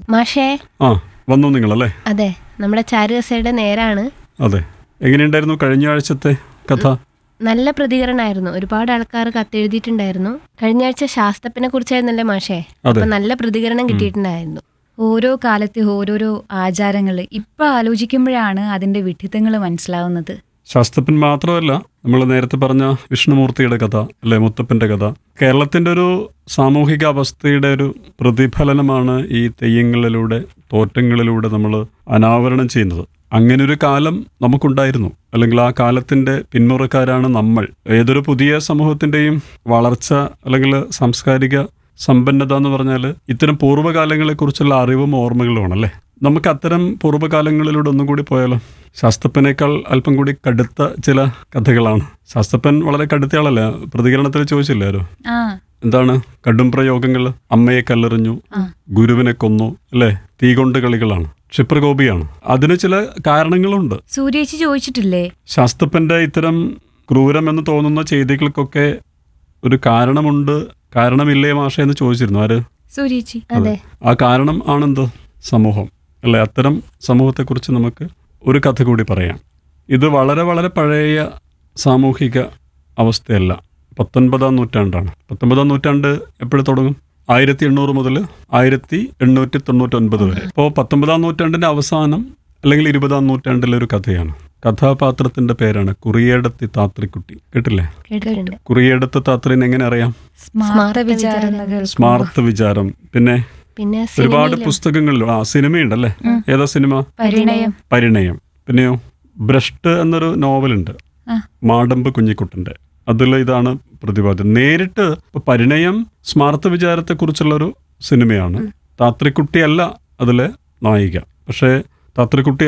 മാഷേ ആ വന്നു നിങ്ങളല്ലേ അതെ നമ്മുടെ ചാരുകസയുടെ നേരാണ് അതെ എങ്ങനെയുണ്ടായിരുന്നു കഴിഞ്ഞ ആഴ്ചത്തെ കഥ നല്ല പ്രതികരണമായിരുന്നു ഒരുപാട് ആൾക്കാർ കത്തെഴുതിയിട്ടുണ്ടായിരുന്നു കഴിഞ്ഞ ആഴ്ച ശാസ്ത്രപ്പിനെ കുറിച്ചായിരുന്നല്ലേ മാഷേ അതെ. അപ്പൊ നല്ല പ്രതികരണം കിട്ടിയിട്ടുണ്ടായിരുന്നു ഓരോ കാലത്തെ ഓരോരോ ആചാരങ്ങൾ ഇപ്പൊ ആലോചിക്കുമ്പോഴാണ് അതിന്റെ വിഡിത്തങ്ങൾ മനസ്സിലാവുന്നത് ശാസ്ത്രപ്പൻ മാത്രമല്ല നമ്മൾ നേരത്തെ പറഞ്ഞ വിഷ്ണുമൂർത്തിയുടെ കഥ അല്ലെ മുത്തപ്പന്റെ കഥ കേരളത്തിന്റെ ഒരു സാമൂഹിക അവസ്ഥയുടെ ഒരു പ്രതിഫലനമാണ് ഈ തെയ്യങ്ങളിലൂടെ തോറ്റങ്ങളിലൂടെ നമ്മൾ അനാവരണം ചെയ്യുന്നത് അങ്ങനെ ഒരു കാലം നമുക്കുണ്ടായിരുന്നു അല്ലെങ്കിൽ ആ കാലത്തിന്റെ പിന്മുറക്കാരാണ് നമ്മൾ ഏതൊരു പുതിയ സമൂഹത്തിന്റെയും വളർച്ച അല്ലെങ്കിൽ സാംസ്കാരിക സമ്പന്നത എന്ന് പറഞ്ഞാൽ ഇത്തരം പൂർവ്വകാലങ്ങളെക്കുറിച്ചുള്ള അറിവും ഓർമ്മകളുമാണ് അല്ലേ നമുക്ക് അത്തരം പൂർവ്വകാലങ്ങളിലൂടെ ഒന്നും കൂടി പോയാലോ ശാസ്ത്രപ്പനേക്കാൾ അല്പം കൂടി കടുത്ത ചില കഥകളാണ് ശാസ്ത്രപ്പൻ വളരെ കടുത്തയാളല്ലേ പ്രതികരണത്തിൽ ചോദിച്ചില്ലേ ആരോ ആ എന്താണ് കടും പ്രയോഗങ്ങൾ അമ്മയെ കല്ലെറിഞ്ഞു ഗുരുവിനെ കൊന്നു അല്ലേ തീ കൊണ്ട് കളികളാണ് ക്ഷിപ്രകോപിയാണ് അതിന് ചില കാരണങ്ങളുണ്ട് സൂര്യേച്ചി ചോദിച്ചിട്ടില്ലേ ശാസ്ത്രപ്പന്റെ ഇത്തരം ക്രൂരമെന്ന് തോന്നുന്ന ചെയ്തികൾക്കൊക്കെ ഒരു കാരണമുണ്ട് കാരണമില്ലേ മാഷ എന്ന് ചോദിച്ചിരുന്നു ആര് സൂര്യേച്ചി അതെ ആ കാരണം ആണെന്ത് സമൂഹം അല്ലെ അത്തരം സമൂഹത്തെക്കുറിച്ച് നമുക്ക് ഒരു കഥ കൂടി പറയാം ഇത് വളരെ വളരെ പഴയ സാമൂഹിക അവസ്ഥയല്ല പത്തൊൻപതാം നൂറ്റാണ്ടാണ് പത്തൊൻപതാം നൂറ്റാണ്ട് എപ്പോഴും തുടങ്ങും ആയിരത്തി എണ്ണൂറ് മുതൽ ആയിരത്തി എണ്ണൂറ്റി തൊണ്ണൂറ്റൊൻപത് വരെ ഇപ്പോൾ പത്തൊമ്പതാം നൂറ്റാണ്ടിന്റെ അവസാനം അല്ലെങ്കിൽ ഇരുപതാം നൂറ്റാണ്ടിലെ ഒരു കഥയാണ് കഥാപാത്രത്തിന്റെ പേരാണ് കുറിയേടത്തി താത്രിക്കുട്ടി കേട്ടില്ലേ കേട്ടിട്ടുണ്ട് കുറിയേടത്ത് താത്രിനെ എങ്ങനെ അറിയാം സ്മാർത്ത വിചാരങ്ങൾ സ്മാർത്ത വിചാരം പിന്നെ പിന്നെ ഒരുപാട് സിനിമയിലും പുസ്തകങ്ങളിൽ ആ സിനിമയുണ്ടല്ലേ ഏതാ സിനിമ പരിണയം പരിണയം പിന്നെയോ ഭ്രഷ്ട് എന്നൊരു നോവലുണ്ട് ആ. മാടമ്പ് കുഞ്ഞിക്കുട്ടന്റെ അതിൽ ഇതാണ് പ്രതിപാദ്യം നേരിട്ട് ഇപ്പൊ പരിണയം സ്മാർത്ത വിചാരത്തെക്കുറിച്ചുള്ള ഒരു സിനിമയാണ് താത്രിക്കുട്ടിയല്ല അതിലെ നായിക പക്ഷേ താത്രിക്കുട്ടി